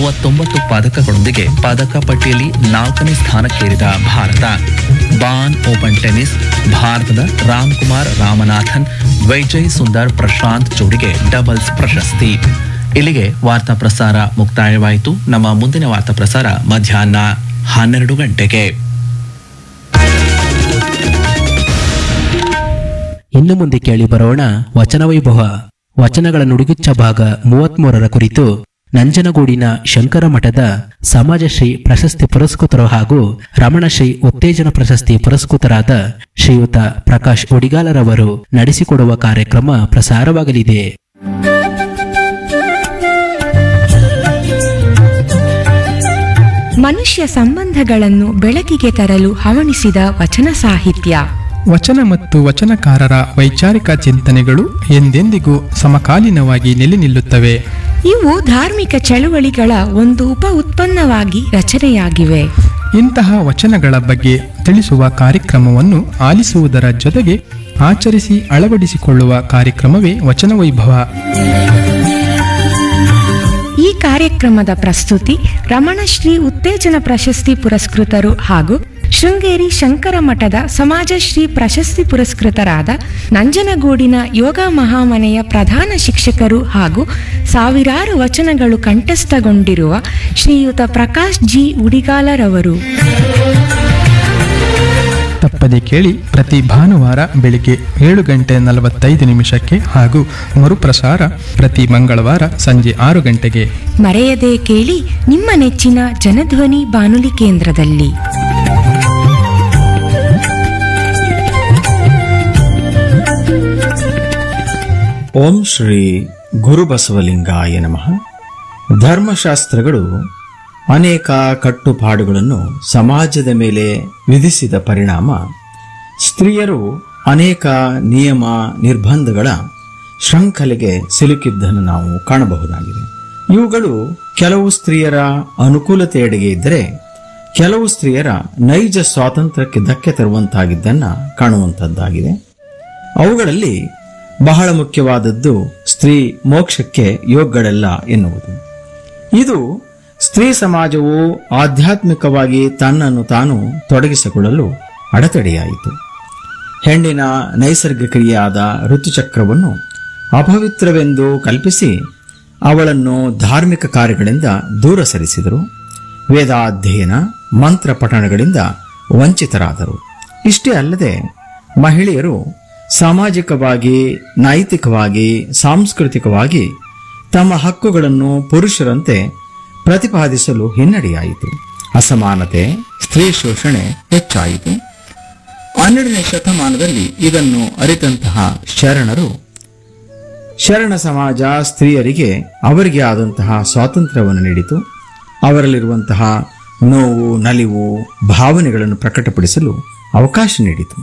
ಮೂವತ್ತೊಂಬತ್ತು ಪದಕಗಳೊಂದಿಗೆ ಪದಕ ಪಟ್ಟಿಯಲ್ಲಿ ನಾಲ್ಕನೇ ಸ್ಥಾನಕ್ಕೇರಿದ ಭಾರತ ಬಾನ್ ಓಪನ್ ಟೆನ್ನಿಸ್ ಭಾರತದ ರಾಮ್ಕುಮಾರ್ ರಾಮನಾಥನ್ ವಿಜಯ್ ಸುಂದರ್ ಪ್ರಶಾಂತ್ ಜೋಡಿಗೆ ಡಬಲ್ಸ್ ಪ್ರಶಸ್ತಿ ಇಲ್ಲಿಗೆ ವಾರ್ತಾ ಪ್ರಸಾರ ಮುಕ್ತಾಯವಾಯಿತು ನಮ್ಮ ಮುಂದಿನ ವಾರ್ತಾ ಪ್ರಸಾರ ಮಧ್ಯಾಹ್ನ ಹನ್ನೆರಡು ಗಂಟೆಗೆ ಇನ್ನು ಮುಂದೆ ಕೇಳಿ ಬರೋಣ ವಚನ ವೈಭವ ವಚನಗಳ ನುಡಿಗುಚ್ಚ ಭಾಗ ಮೂವತ್ಮೂರರ ಕುರಿತು ನಂಜನಗೂಡಿನ ಶಂಕರ ಮಠದ ಸಮಾಜಶ್ರೀ ಪ್ರಶಸ್ತಿ ಪುರಸ್ಕೃತರು ಹಾಗೂ ರಮಣಶ್ರೀ ಉತ್ತೇಜನ ಪ್ರಶಸ್ತಿ ಪುರಸ್ಕೃತರಾದ ಶ್ರೀಯುತ ಪ್ರಕಾಶ್ ಒಡಿಗಾಲರವರು ನಡೆಸಿಕೊಡುವ ಕಾರ್ಯಕ್ರಮ ಪ್ರಸಾರವಾಗಲಿದೆ ಮನುಷ್ಯ ಸಂಬಂಧಗಳನ್ನು ಬೆಳಕಿಗೆ ತರಲು ಹವಣಿಸಿದ ವಚನ ಸಾಹಿತ್ಯ ವಚನ ಮತ್ತು ವಚನಕಾರರ ವೈಚಾರಿಕ ಚಿಂತನೆಗಳು ಎಂದೆಂದಿಗೂ ಸಮಕಾಲೀನವಾಗಿ ನೆಲೆ ನಿಲ್ಲುತ್ತವೆ ಇವು ಧಾರ್ಮಿಕ ಚಳುವಳಿಗಳ ಒಂದು ಉಪ ಉತ್ಪನ್ನವಾಗಿ ರಚನೆಯಾಗಿವೆ ಇಂತಹ ವಚನಗಳ ಬಗ್ಗೆ ತಿಳಿಸುವ ಕಾರ್ಯಕ್ರಮವನ್ನು ಆಲಿಸುವುದರ ಜೊತೆಗೆ ಆಚರಿಸಿ ಅಳವಡಿಸಿಕೊಳ್ಳುವ ಕಾರ್ಯಕ್ರಮವೇ ವಚನ ವೈಭವ ಈ ಕಾರ್ಯಕ್ರಮದ ಪ್ರಸ್ತುತಿ ರಮಣಶ್ರೀ ಉತ್ತೇಜನ ಪ್ರಶಸ್ತಿ ಪುರಸ್ಕೃತರು ಹಾಗೂ ಶೃಂಗೇರಿ ಶಂಕರ ಮಠದ ಸಮಾಜಶ್ರೀ ಪ್ರಶಸ್ತಿ ಪುರಸ್ಕೃತರಾದ ನಂಜನಗೂಡಿನ ಯೋಗ ಮಹಾಮನೆಯ ಪ್ರಧಾನ ಶಿಕ್ಷಕರು ಹಾಗೂ ಸಾವಿರಾರು ವಚನಗಳು ಕಂಠಸ್ಥಗೊಂಡಿರುವ ಶ್ರೀಯುತ ಪ್ರಕಾಶ್ ಜಿ ಉಡಿಗಾಲರವರು ತಪ್ಪದೆ ಕೇಳಿ ಪ್ರತಿ ಭಾನುವಾರ ಬೆಳಿಗ್ಗೆ ಏಳು ಗಂಟೆ ನಲವತ್ತೈದು ನಿಮಿಷಕ್ಕೆ ಹಾಗೂ ಮರುಪ್ರಸಾರ ಪ್ರತಿ ಮಂಗಳವಾರ ಸಂಜೆ ಆರು ಗಂಟೆಗೆ ಮರೆಯದೆ ಕೇಳಿ ನಿಮ್ಮ ನೆಚ್ಚಿನ ಜನಧ್ವನಿ ಬಾನುಲಿ ಕೇಂದ್ರದಲ್ಲಿ ಓಂ ಶ್ರೀ ಗುರುಬಸವಲಿಂಗಾಯ ನಮಃ ಧರ್ಮಶಾಸ್ತ್ರಗಳು ಅನೇಕ ಕಟ್ಟುಪಾಡುಗಳನ್ನು ಸಮಾಜದ ಮೇಲೆ ವಿಧಿಸಿದ ಪರಿಣಾಮ ಸ್ತ್ರೀಯರು ಅನೇಕ ನಿಯಮ ನಿರ್ಬಂಧಗಳ ಶೃಂಖಲೆಗೆ ಸಿಲುಕಿದ್ದನ್ನು ನಾವು ಕಾಣಬಹುದಾಗಿದೆ ಇವುಗಳು ಕೆಲವು ಸ್ತ್ರೀಯರ ಅನುಕೂಲತೆಯೆಡೆಗೆ ಇದ್ದರೆ ಕೆಲವು ಸ್ತ್ರೀಯರ ನೈಜ ಸ್ವಾತಂತ್ರ್ಯಕ್ಕೆ ಧಕ್ಕೆ ತರುವಂತಾಗಿದ್ದನ್ನ ಕಾಣುವಂತದ್ದಾಗಿದೆ ಅವುಗಳಲ್ಲಿ ಬಹಳ ಮುಖ್ಯವಾದದ್ದು ಸ್ತ್ರೀ ಮೋಕ್ಷಕ್ಕೆ ಯೋಗ್ಯಳಲ್ಲ ಎನ್ನುವುದು ಇದು ಸ್ತ್ರೀ ಸಮಾಜವು ಆಧ್ಯಾತ್ಮಿಕವಾಗಿ ತನ್ನನ್ನು ತಾನು ತೊಡಗಿಸಿಕೊಳ್ಳಲು ಅಡೆತಡೆಯಾಯಿತು ಹೆಣ್ಣಿನ ನೈಸರ್ಗಿಕ್ರಿಯೆಯಾದ ಋತುಚಕ್ರವನ್ನು ಅಪವಿತ್ರವೆಂದು ಕಲ್ಪಿಸಿ ಅವಳನ್ನು ಧಾರ್ಮಿಕ ಕಾರ್ಯಗಳಿಂದ ದೂರ ಸರಿಸಿದರು ವೇದಾಧ್ಯಯನ ಮಂತ್ರ ಪಠಣಗಳಿಂದ ವಂಚಿತರಾದರು ಇಷ್ಟೇ ಅಲ್ಲದೆ ಮಹಿಳೆಯರು ಸಾಮಾಜಿಕವಾಗಿ ನೈತಿಕವಾಗಿ ಸಾಂಸ್ಕೃತಿಕವಾಗಿ ತಮ್ಮ ಹಕ್ಕುಗಳನ್ನು ಪುರುಷರಂತೆ ಪ್ರತಿಪಾದಿಸಲು ಹಿನ್ನಡೆಯಾಯಿತು ಅಸಮಾನತೆ ಸ್ತ್ರೀ ಶೋಷಣೆ ಹೆಚ್ಚಾಯಿತು ಹನ್ನೆರಡನೇ ಶತಮಾನದಲ್ಲಿ ಇದನ್ನು ಅರಿತಂತಹ ಶರಣರು ಶರಣ ಸಮಾಜ ಸ್ತ್ರೀಯರಿಗೆ ಅವರಿಗೆ ಆದಂತಹ ಸ್ವಾತಂತ್ರ್ಯವನ್ನು ನೀಡಿತು ಅವರಲ್ಲಿರುವಂತಹ ನೋವು ನಲಿವು ಭಾವನೆಗಳನ್ನು ಪ್ರಕಟಪಡಿಸಲು ಅವಕಾಶ ನೀಡಿತು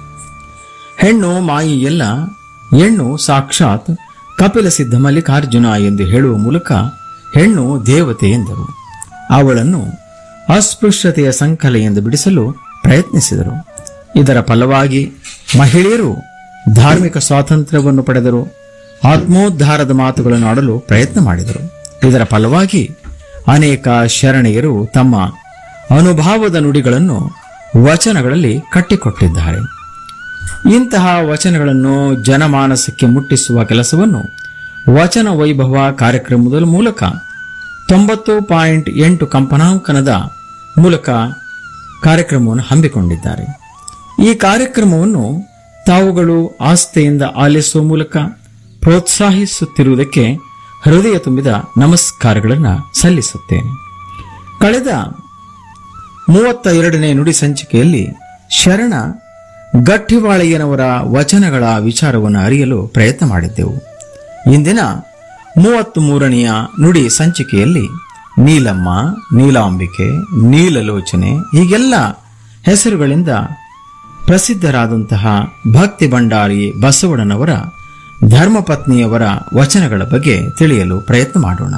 ಹೆಣ್ಣು ಮಾಯಿಯಲ್ಲ ಹೆಣ್ಣು ಸಾಕ್ಷಾತ್ ಕಪಿಲ ಸಿದ್ಧ ಮಲ್ಲಿಕಾರ್ಜುನ ಎಂದು ಹೇಳುವ ಮೂಲಕ ಹೆಣ್ಣು ದೇವತೆ ಎಂದರು ಅವಳನ್ನು ಅಸ್ಪೃಶ್ಯತೆಯ ಸಂಕಲೆಯಿಂದ ಬಿಡಿಸಲು ಪ್ರಯತ್ನಿಸಿದರು ಇದರ ಫಲವಾಗಿ ಮಹಿಳೆಯರು ಧಾರ್ಮಿಕ ಸ್ವಾತಂತ್ರ್ಯವನ್ನು ಪಡೆದರು ಆತ್ಮೋದ್ಧಾರದ ಮಾತುಗಳನ್ನು ಆಡಲು ಪ್ರಯತ್ನ ಮಾಡಿದರು ಇದರ ಫಲವಾಗಿ ಅನೇಕ ಶರಣೆಯರು ತಮ್ಮ ಅನುಭವದ ನುಡಿಗಳನ್ನು ವಚನಗಳಲ್ಲಿ ಕಟ್ಟಿಕೊಟ್ಟಿದ್ದಾರೆ ಇಂತಹ ವಚನಗಳನ್ನು ಜನಮಾನಸಕ್ಕೆ ಮುಟ್ಟಿಸುವ ಕೆಲಸವನ್ನು ವಚನ ವೈಭವ ಕಾರ್ಯಕ್ರಮದ ಮೂಲಕ ತೊಂಬತ್ತು ಪಾಯಿಂಟ್ ಎಂಟು ಕಂಪನಾಂಕನದ ಮೂಲಕ ಕಾರ್ಯಕ್ರಮವನ್ನು ಹಮ್ಮಿಕೊಂಡಿದ್ದಾರೆ ಈ ಕಾರ್ಯಕ್ರಮವನ್ನು ತಾವುಗಳು ಆಸ್ಥೆಯಿಂದ ಆಲಿಸುವ ಮೂಲಕ ಪ್ರೋತ್ಸಾಹಿಸುತ್ತಿರುವುದಕ್ಕೆ ಹೃದಯ ತುಂಬಿದ ನಮಸ್ಕಾರಗಳನ್ನು ಸಲ್ಲಿಸುತ್ತೇನೆ ಕಳೆದ ಮೂವತ್ತ ಎರಡನೇ ನುಡಿ ಸಂಚಿಕೆಯಲ್ಲಿ ಶರಣ ಗಟ್ಟಿವಾಳಯ್ಯನವರ ವಚನಗಳ ವಿಚಾರವನ್ನು ಅರಿಯಲು ಪ್ರಯತ್ನ ಮಾಡಿದ್ದೆವು ಇಂದಿನ ಮೂವತ್ತ್ ಮೂರನೆಯ ನುಡಿ ಸಂಚಿಕೆಯಲ್ಲಿ ನೀಲಮ್ಮ ನೀಲಾಂಬಿಕೆ ನೀಲಲೋಚನೆ ಹೀಗೆಲ್ಲ ಹೆಸರುಗಳಿಂದ ಪ್ರಸಿದ್ಧರಾದಂತಹ ಭಕ್ತಿ ಭಂಡಾರಿ ಬಸವಣ್ಣನವರ ಧರ್ಮಪತ್ನಿಯವರ ವಚನಗಳ ಬಗ್ಗೆ ತಿಳಿಯಲು ಪ್ರಯತ್ನ ಮಾಡೋಣ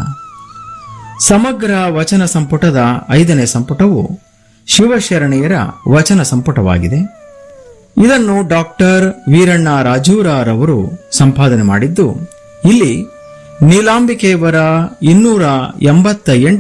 ಸಮಗ್ರ ವಚನ ಸಂಪುಟದ ಐದನೇ ಸಂಪುಟವು ಶಿವಶರಣೆಯರ ವಚನ ಸಂಪುಟವಾಗಿದೆ ಇದನ್ನು ಡಾಕ್ಟರ್ ವೀರಣ್ಣ ರಾಜೂರರವರು ಸಂಪಾದನೆ ಮಾಡಿದ್ದು ಇಲ್ಲಿ ನೀಲಾಂಬಿಕೆಯವರ ಇನ್ನೂರ ಎಂಬತ್ತ ಎಂಟು